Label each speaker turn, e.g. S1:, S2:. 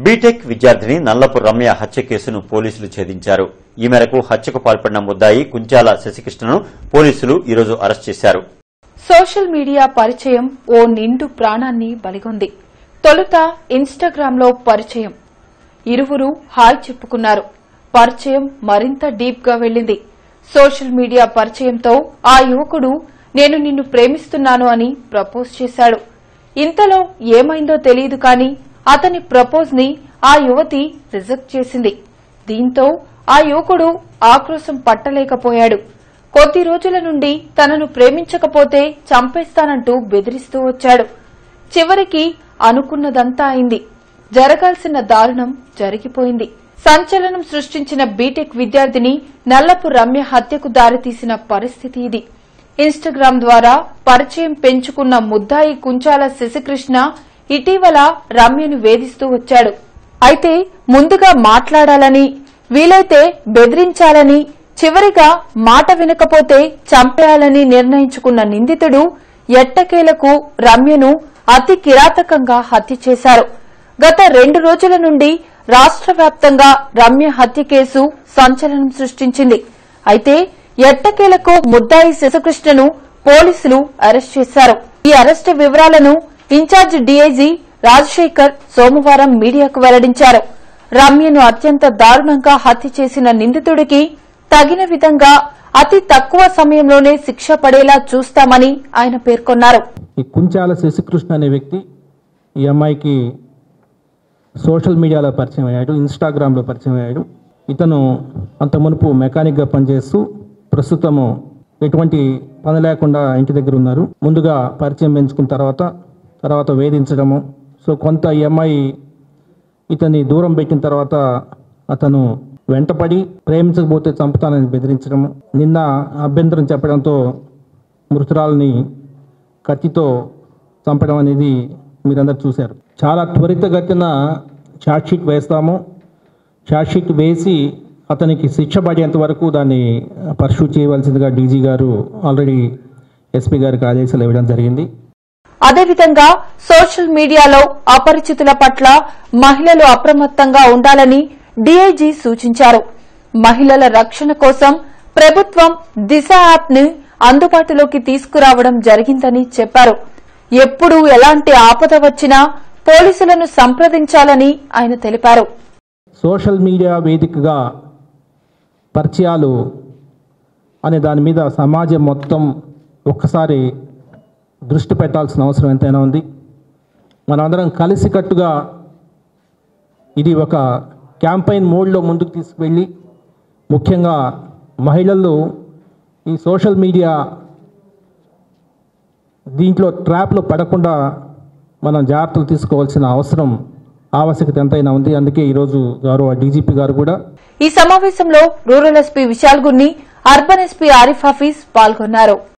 S1: BTech విద్యార్థిని నల్లపు రమ్య హత్య కేసును పోలీసులు ఛేదించారు ఈ మేరకు హత్యకు పాల్పడిన ముద్దాయి కుంచాల శశికృష్ణను పోలీసులు ఈరోజు అరెస్ట్ చేశారు
S2: సోషల్ మీడియా పరిచయం ఓ నిండు ప్రాణాన్ని బలిగొంది తొలుత ఇన్స్టాగ్రామ్ లో పరిచయం ఇరువురు హాయ్ చెప్పుకున్నారు పరిచయం మరింత డీప్ గా వెళ్లింది సోషల్ మీడియా పరిచయంతో ఆ యువకుడు నేను నిన్ను ప్రేమిస్తున్నాను అని ప్రపోజ్ చేశాడు ఇంతలో ఏమైందో తెలియదు కానీ అతని ప్రపోజ్ ని ఆ యువతి రిజెక్ట్ చేసింది దీంతో ఆ యువకుడు ఆక్రోశం పట్టలేకపోయాడు కొద్ది రోజుల నుండి తనను ప్రేమించకపోతే చంపేస్తానంటూ బెదిరిస్తూ వచ్చాడు చివరికి అనుకున్నదంతా అయింది జరగాల్సిన దారుణం జరిగిపోయింది సంచలనం సృష్టించిన బీటెక్ విద్యార్థిని నల్లపు రమ్య హత్యకు దారితీసిన పరిస్థితి ఇది ఇన్స్టాగ్రామ్ ద్వారా పరిచయం పెంచుకున్న ముద్దాయి కుంచాల శశికృష్ణ ఇటీవల రమ్యను వేధిస్తూ వచ్చాడు అయితే ముందుగా మాట్లాడాలని వీలైతే బెదిరించాలని చివరిగా మాట వినకపోతే చంపేయాలని నిర్ణయించుకున్న నిందితుడు ఎట్టకేలకు రమ్యను అతి కిరాతకంగా హత్య చేశారు గత రెండు రోజుల నుండి రాష్ట్ర వ్యాప్తంగా రమ్య హత్య కేసు సంచలనం సృష్టించింది అయితే ఎట్టకేలకు ముద్దాయి శశకృష్ణను పోలీసులు అరెస్ట్ చేశారు ఈ అరెస్టు వివరాలను ఇన్ఛార్జ్ డీఐజీ రాజశేఖర్ సోమవారం మీడియాకు వెల్లడించారు రమ్యను అత్యంత దారుణంగా హత్య చేసిన నిందితుడికి తగిన విధంగా అతి తక్కువ సమయంలోనే శిక్ష పడేలా చూస్తామని ఆయన పేర్కొన్నారు
S3: ఈ కుంచాల శశికృష్ణ అనే వ్యక్తి ఈ అమ్మాయికి సోషల్ మీడియాలో పరిచయం అయ్యాడు ఇన్స్టాగ్రామ్లో పరిచయం అయ్యాడు ఇతను అంత మునుపు మెకానిక్గా పనిచేస్తూ ప్రస్తుతము ఎటువంటి పని లేకుండా ఇంటి దగ్గర ఉన్నారు ముందుగా పరిచయం పెంచుకున్న తర్వాత తర్వాత వేధించడము సో కొంత ఈ అమ్మాయి ఇతన్ని దూరం పెట్టిన తర్వాత అతను వెంటపడి ప్రేమించకపోతే చంపుతానని బెదిరించడము నిన్న అభ్యంతరం చెప్పడంతో మృతురాలని కత్తితో చంపడం అనేది మీరందరూ చూశారు చాలా త్వరితగతిన ఛార్జ్షీట్ వేస్తాము ఛార్జ్షీట్ వేసి అతనికి శిక్ష పడేంత వరకు దాన్ని పర్సూ చేయవలసిందిగా డీజీ గారు ఆల్రెడీ ఎస్పీ గారికి ఆదేశాలు ఇవ్వడం జరిగింది
S2: అదేవిధంగా సోషల్ మీడియాలో అపరిచితుల పట్ల మహిళలు అప్రమత్తంగా ఉండాలని డీఐజీ సూచించారు మహిళల రక్షణ కోసం ప్రభుత్వం దిశ యాప్ ని అందుబాటులోకి తీసుకురావడం జరిగిందని చెప్పారు ఎప్పుడు ఎలాంటి ఆపద వచ్చినా పోలీసులను సంప్రదించాలని ఆయన తెలిపారు
S3: సోషల్ మీడియా వేదికగా పరిచయాలు అనే దాని మీద సమాజం మొత్తం ఒక్కసారి దృష్టి పెట్టాల్సిన అవసరం ఎంతైనా ఉంది మనమందరం కలిసికట్టుగా ఇది ఒక క్యాంపైన్ మోడ్లో ముందుకు తీసుకువెళ్ళి ముఖ్యంగా మహిళలు ఈ సోషల్ మీడియా దీంట్లో ట్రాప్లో పడకుండా మనం జాగ్రత్తలు తీసుకోవాల్సిన అవసరం ఆవశ్యకత ఎంతైనా ఉంది అందుకే ఈరోజు గౌరవ డీజీపీ గారు కూడా
S2: ఈ సమావేశంలో rural SP Vishal Gunni urban SP Arif Hafeez పాల్గొన్నారు